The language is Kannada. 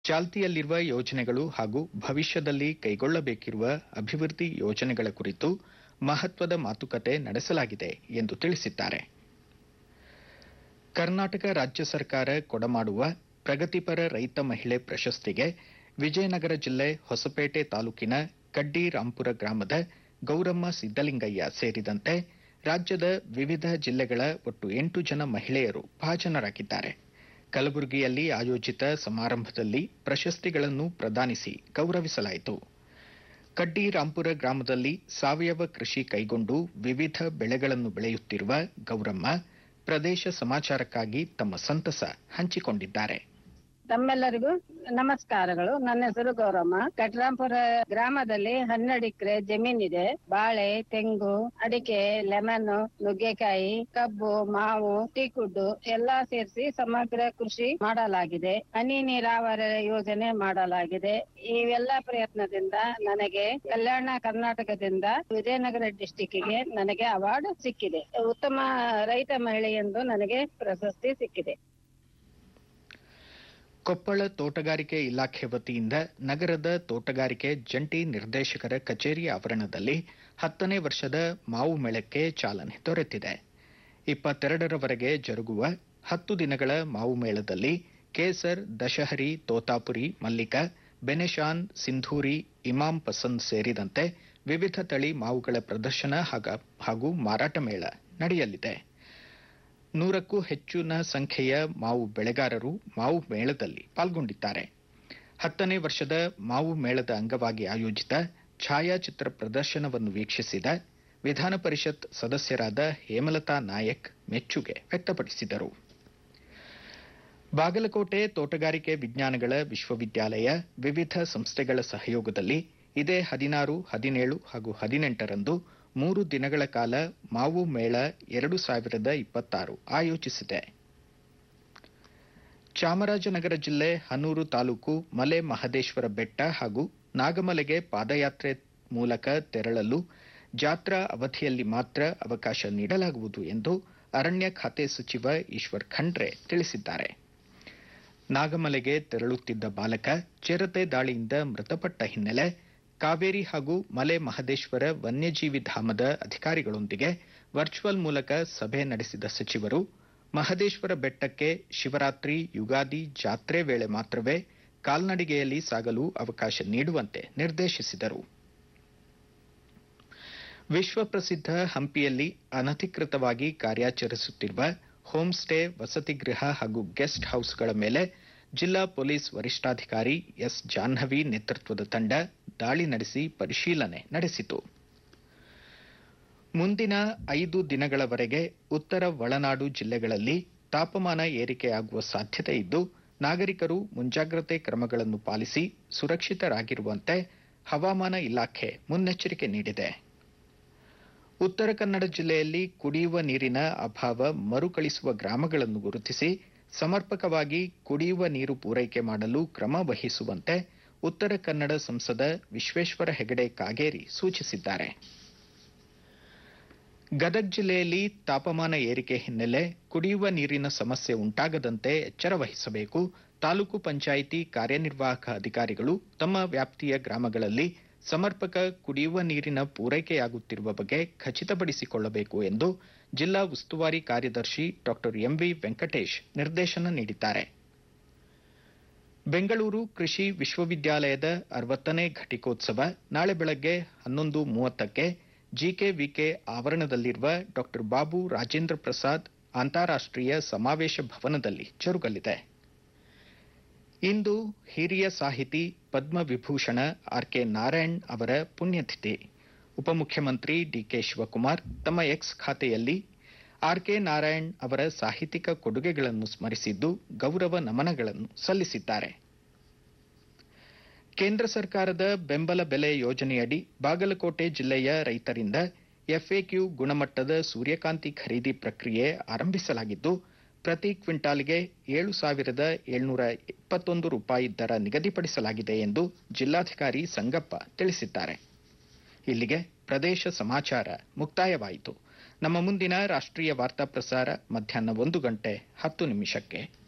ಚಾಲ್ತಿಯಲ್ಲಿರುವ ಯೋಜನೆಗಳು ಹಾಗೂ ಭವಿಷ್ಯದಲ್ಲಿ ಕೈಗೊಳ್ಳಬೇಕಿರುವ ಅಭಿವೃದ್ಧಿ ಯೋಜನೆಗಳ ಕುರಿತು ಮಹತ್ವದ ಮಾತುಕತೆ ನಡೆಸಲಾಗಿದೆ ಎಂದು ತಿಳಿಸಿದ್ದಾರೆ ಕರ್ನಾಟಕ ರಾಜ್ಯ ಸರ್ಕಾರ ಕೊಡಮಾಡುವ ಪ್ರಗತಿಪರ ರೈತ ಮಹಿಳೆ ಪ್ರಶಸ್ತಿಗೆ ವಿಜಯನಗರ ಜಿಲ್ಲೆ ಹೊಸಪೇಟೆ ತಾಲೂಕಿನ ಕಡ್ಡಿ ರಾಂಪುರ ಗ್ರಾಮದ ಗೌರಮ್ಮ ಸಿದ್ದಲಿಂಗಯ್ಯ ಸೇರಿದಂತೆ ರಾಜ್ಯದ ವಿವಿಧ ಜಿಲ್ಲೆಗಳ ಒಟ್ಟು ಎಂಟು ಜನ ಮಹಿಳೆಯರು ಭಾಜನರಾಗಿದ್ದಾರೆ ಕಲಬುರಗಿಯಲ್ಲಿ ಆಯೋಜಿತ ಸಮಾರಂಭದಲ್ಲಿ ಪ್ರಶಸ್ತಿಗಳನ್ನು ಪ್ರದಾನಿಸಿ ಗೌರವಿಸಲಾಯಿತು ಕಡ್ಡಿ ರಾಂಪುರ ಗ್ರಾಮದಲ್ಲಿ ಸಾವಯವ ಕೃಷಿ ಕೈಗೊಂಡು ವಿವಿಧ ಬೆಳೆಗಳನ್ನು ಬೆಳೆಯುತ್ತಿರುವ ಗೌರಮ್ಮ ಪ್ರದೇಶ ಸಮಾಚಾರಕ್ಕಾಗಿ ತಮ್ಮ ಸಂತಸ ಹಂಚಿಕೊಂಡಿದ್ದಾರೆ ತಮ್ಮೆಲ್ಲರಿಗೂ ನಮಸ್ಕಾರಗಳು ನನ್ನ ಹೆಸರು ಗೌರಮ್ಮ ಕಟ್ರಾಂಪುರ ಗ್ರಾಮದಲ್ಲಿ ಹನ್ನೆರಡು ಎಕರೆ ಜಮೀನಿದೆ ಬಾಳೆ ತೆಂಗು ಅಡಿಕೆ ಲೆಮನ್ ನುಗ್ಗೆಕಾಯಿ ಕಬ್ಬು ಮಾವು ಟೀಕುಡ್ಡು ಎಲ್ಲಾ ಸೇರಿಸಿ ಸಮಗ್ರ ಕೃಷಿ ಮಾಡಲಾಗಿದೆ ಹನಿ ನೀರಾವರಿ ಯೋಜನೆ ಮಾಡಲಾಗಿದೆ ಇವೆಲ್ಲ ಪ್ರಯತ್ನದಿಂದ ನನಗೆ ಕಲ್ಯಾಣ ಕರ್ನಾಟಕದಿಂದ ವಿಜಯನಗರ ಡಿಸ್ಟಿಕ್ಗೆ ನನಗೆ ಅವಾರ್ಡ್ ಸಿಕ್ಕಿದೆ ಉತ್ತಮ ರೈತ ಮಹಿಳೆ ಎಂದು ನನಗೆ ಪ್ರಶಸ್ತಿ ಸಿಕ್ಕಿದೆ ಕೊಪ್ಪಳ ತೋಟಗಾರಿಕೆ ಇಲಾಖೆ ವತಿಯಿಂದ ನಗರದ ತೋಟಗಾರಿಕೆ ಜಂಟಿ ನಿರ್ದೇಶಕರ ಕಚೇರಿ ಆವರಣದಲ್ಲಿ ಹತ್ತನೇ ವರ್ಷದ ಮಾವು ಮೇಳಕ್ಕೆ ಚಾಲನೆ ದೊರೆತಿದೆ ಇಪ್ಪತ್ತೆರಡರವರೆಗೆ ಜರುಗುವ ಹತ್ತು ದಿನಗಳ ಮಾವು ಮೇಳದಲ್ಲಿ ಕೇಸರ್ ದಶಹರಿ ತೋತಾಪುರಿ ಮಲ್ಲಿಕ ಬೆನೆಶಾನ್ ಸಿಂಧೂರಿ ಇಮಾಂ ಪಸಂದ್ ಸೇರಿದಂತೆ ವಿವಿಧ ತಳಿ ಮಾವುಗಳ ಪ್ರದರ್ಶನ ಹಾಗ- ಹಾಗೂ ಮಾರಾಟ ಮೇಳ ನಡೆಯಲಿದೆ ನೂರಕ್ಕೂ ಹೆಚ್ಚಿನ ಸಂಖ್ಯೆಯ ಮಾವು ಬೆಳೆಗಾರರು ಮಾವು ಮೇಳದಲ್ಲಿ ಪಾಲ್ಗೊಂಡಿದ್ದಾರೆ ಹತ್ತನೇ ವರ್ಷದ ಮಾವು ಮೇಳದ ಅಂಗವಾಗಿ ಆಯೋಜಿತ ಛಾಯಾಚಿತ್ರ ಪ್ರದರ್ಶನವನ್ನು ವೀಕ್ಷಿಸಿದ ವಿಧಾನ ಪರಿಷತ್ ಸದಸ್ಯರಾದ ಹೇಮಲತಾ ನಾಯಕ್ ಮೆಚ್ಚುಗೆ ವ್ಯಕ್ತಪಡಿಸಿದರು ಬಾಗಲಕೋಟೆ ತೋಟಗಾರಿಕೆ ವಿಜ್ಞಾನಗಳ ವಿಶ್ವವಿದ್ಯಾಲಯ ವಿವಿಧ ಸಂಸ್ಥೆಗಳ ಸಹಯೋಗದಲ್ಲಿ ಇದೇ ಹದಿನಾರು ಹದಿನೇಳು ಹಾಗೂ ಹದಿನೆಂಟರಂದು ಮೂರು ದಿನಗಳ ಕಾಲ ಮಾವು ಮೇಳ ಎರಡು ಸಾವಿರದ ಇಪ್ಪತ್ತಾರು ಆಯೋಜಿಸಿದೆ ಚಾಮರಾಜನಗರ ಜಿಲ್ಲೆ ಹನೂರು ತಾಲೂಕು ಮಲೆ ಮಹದೇಶ್ವರ ಬೆಟ್ಟ ಹಾಗೂ ನಾಗಮಲೆಗೆ ಪಾದಯಾತ್ರೆ ಮೂಲಕ ತೆರಳಲು ಜಾತ್ರಾ ಅವಧಿಯಲ್ಲಿ ಮಾತ್ರ ಅವಕಾಶ ನೀಡಲಾಗುವುದು ಎಂದು ಅರಣ್ಯ ಖಾತೆ ಸಚಿವ ಈಶ್ವರ್ ಖಂಡ್ರೆ ತಿಳಿಸಿದ್ದಾರೆ ನಾಗಮಲೆಗೆ ತೆರಳುತ್ತಿದ್ದ ಬಾಲಕ ಚಿರತೆ ದಾಳಿಯಿಂದ ಮೃತಪಟ್ಟ ಹಿನ್ನೆಲೆ ಕಾವೇರಿ ಹಾಗೂ ಮಲೆ ಮಹದೇಶ್ವರ ವನ್ಯಜೀವಿ ಧಾಮದ ಅಧಿಕಾರಿಗಳೊಂದಿಗೆ ವರ್ಚುವಲ್ ಮೂಲಕ ಸಭೆ ನಡೆಸಿದ ಸಚಿವರು ಮಹದೇಶ್ವರ ಬೆಟ್ಟಕ್ಕೆ ಶಿವರಾತ್ರಿ ಯುಗಾದಿ ಜಾತ್ರೆ ವೇಳೆ ಮಾತ್ರವೇ ಕಾಲ್ನಡಿಗೆಯಲ್ಲಿ ಸಾಗಲು ಅವಕಾಶ ನೀಡುವಂತೆ ನಿರ್ದೇಶಿಸಿದರು ವಿಶ್ವ ಪ್ರಸಿದ್ಧ ಹಂಪಿಯಲ್ಲಿ ಅನಧಿಕೃತವಾಗಿ ಕಾರ್ಯಾಚರಿಸುತ್ತಿರುವ ಹೋಮ್ ಸ್ಟೇ ವಸತಿ ಗೃಹ ಹಾಗೂ ಗೆಸ್ಟ್ ಹೌಸ್ಗಳ ಮೇಲೆ ಜಿಲ್ಲಾ ಪೊಲೀಸ್ ವರಿಷ್ಠಾಧಿಕಾರಿ ಎಸ್ ಜಾಹ್ನವಿ ನೇತೃತ್ವದ ತಂಡ ದಾಳಿ ನಡೆಸಿ ಪರಿಶೀಲನೆ ನಡೆಸಿತು ಮುಂದಿನ ಐದು ದಿನಗಳವರೆಗೆ ಉತ್ತರ ಒಳನಾಡು ಜಿಲ್ಲೆಗಳಲ್ಲಿ ತಾಪಮಾನ ಏರಿಕೆಯಾಗುವ ಸಾಧ್ಯತೆ ಇದ್ದು ನಾಗರಿಕರು ಮುಂಜಾಗ್ರತೆ ಕ್ರಮಗಳನ್ನು ಪಾಲಿಸಿ ಸುರಕ್ಷಿತರಾಗಿರುವಂತೆ ಹವಾಮಾನ ಇಲಾಖೆ ಮುನ್ನೆಚ್ಚರಿಕೆ ನೀಡಿದೆ ಉತ್ತರ ಕನ್ನಡ ಜಿಲ್ಲೆಯಲ್ಲಿ ಕುಡಿಯುವ ನೀರಿನ ಅಭಾವ ಮರುಕಳಿಸುವ ಗ್ರಾಮಗಳನ್ನು ಗುರುತಿಸಿ ಸಮರ್ಪಕವಾಗಿ ಕುಡಿಯುವ ನೀರು ಪೂರೈಕೆ ಮಾಡಲು ಕ್ರಮ ವಹಿಸುವಂತೆ ಉತ್ತರ ಕನ್ನಡ ಸಂಸದ ವಿಶ್ವೇಶ್ವರ ಹೆಗಡೆ ಕಾಗೇರಿ ಸೂಚಿಸಿದ್ದಾರೆ ಗದಗ ಜಿಲ್ಲೆಯಲ್ಲಿ ತಾಪಮಾನ ಏರಿಕೆ ಹಿನ್ನೆಲೆ ಕುಡಿಯುವ ನೀರಿನ ಸಮಸ್ಯೆ ಉಂಟಾಗದಂತೆ ಎಚ್ಚರ ವಹಿಸಬೇಕು ತಾಲೂಕು ಪಂಚಾಯಿತಿ ಕಾರ್ಯನಿರ್ವಾಹಕ ಅಧಿಕಾರಿಗಳು ತಮ್ಮ ವ್ಯಾಪ್ತಿಯ ಗ್ರಾಮಗಳಲ್ಲಿ ಸಮರ್ಪಕ ಕುಡಿಯುವ ನೀರಿನ ಪೂರೈಕೆಯಾಗುತ್ತಿರುವ ಬಗ್ಗೆ ಖಚಿತಪಡಿಸಿಕೊಳ್ಳಬೇಕು ಎಂದು ಜಿಲ್ಲಾ ಉಸ್ತುವಾರಿ ಕಾರ್ಯದರ್ಶಿ ಡಾ ಎಂವಿ ವೆಂಕಟೇಶ್ ನಿರ್ದೇಶನ ನೀಡಿದ್ದಾರೆ ಬೆಂಗಳೂರು ಕೃಷಿ ವಿಶ್ವವಿದ್ಯಾಲಯದ ಅರವತ್ತನೇ ಘಟಿಕೋತ್ಸವ ನಾಳೆ ಬೆಳಗ್ಗೆ ಹನ್ನೊಂದು ಮೂವತ್ತಕ್ಕೆ ಜಿಕೆವಿಕೆ ಆವರಣದಲ್ಲಿರುವ ಡಾ ಬಾಬು ರಾಜೇಂದ್ರ ಪ್ರಸಾದ್ ಅಂತಾರಾಷ್ಟೀಯ ಸಮಾವೇಶ ಭವನದಲ್ಲಿ ಜರುಗಲಿದೆ ಇಂದು ಹಿರಿಯ ಸಾಹಿತಿ ಪದ್ಮವಿಭೂಷಣ ಆರ್ಕೆ ನಾರಾಯಣ್ ಅವರ ಪುಣ್ಯತಿಥಿ ಉಪಮುಖ್ಯಮಂತ್ರಿ ಡಿಕೆ ಶಿವಕುಮಾರ್ ತಮ್ಮ ಎಕ್ಸ್ ಖಾತೆಯಲ್ಲಿ ಆರ್ಕೆ ನಾರಾಯಣ್ ಅವರ ಸಾಹಿತ್ಯಿಕ ಕೊಡುಗೆಗಳನ್ನು ಸ್ಮರಿಸಿದ್ದು ಗೌರವ ನಮನಗಳನ್ನು ಸಲ್ಲಿಸಿದ್ದಾರೆ ಕೇಂದ್ರ ಸರ್ಕಾರದ ಬೆಂಬಲ ಬೆಲೆ ಯೋಜನೆಯಡಿ ಬಾಗಲಕೋಟೆ ಜಿಲ್ಲೆಯ ರೈತರಿಂದ ಎಫ್ಎಕ್ಯೂ ಗುಣಮಟ್ಟದ ಸೂರ್ಯಕಾಂತಿ ಖರೀದಿ ಪ್ರಕ್ರಿಯೆ ಆರಂಭಿಸಲಾಗಿದ್ದು ಪ್ರತಿ ಕ್ವಿಂಟಾಲ್ಗೆ ಏಳು ಸಾವಿರದ ಏಳ್ನೂರ ಇಪ್ಪತ್ತೊಂದು ರೂಪಾಯಿ ದರ ನಿಗದಿಪಡಿಸಲಾಗಿದೆ ಎಂದು ಜಿಲ್ಲಾಧಿಕಾರಿ ಸಂಗಪ್ಪ ತಿಳಿಸಿದ್ದಾರೆ ಇಲ್ಲಿಗೆ ಪ್ರದೇಶ ಸಮಾಚಾರ ಮುಕ್ತಾಯವಾಯಿತು ನಮ್ಮ ಮುಂದಿನ ರಾಷ್ಟ್ರೀಯ ವಾರ್ತಾ ಪ್ರಸಾರ ಮಧ್ಯಾಹ್ನ ಒಂದು ಗಂಟೆ ಹತ್ತು ನಿಮಿಷಕ್ಕೆ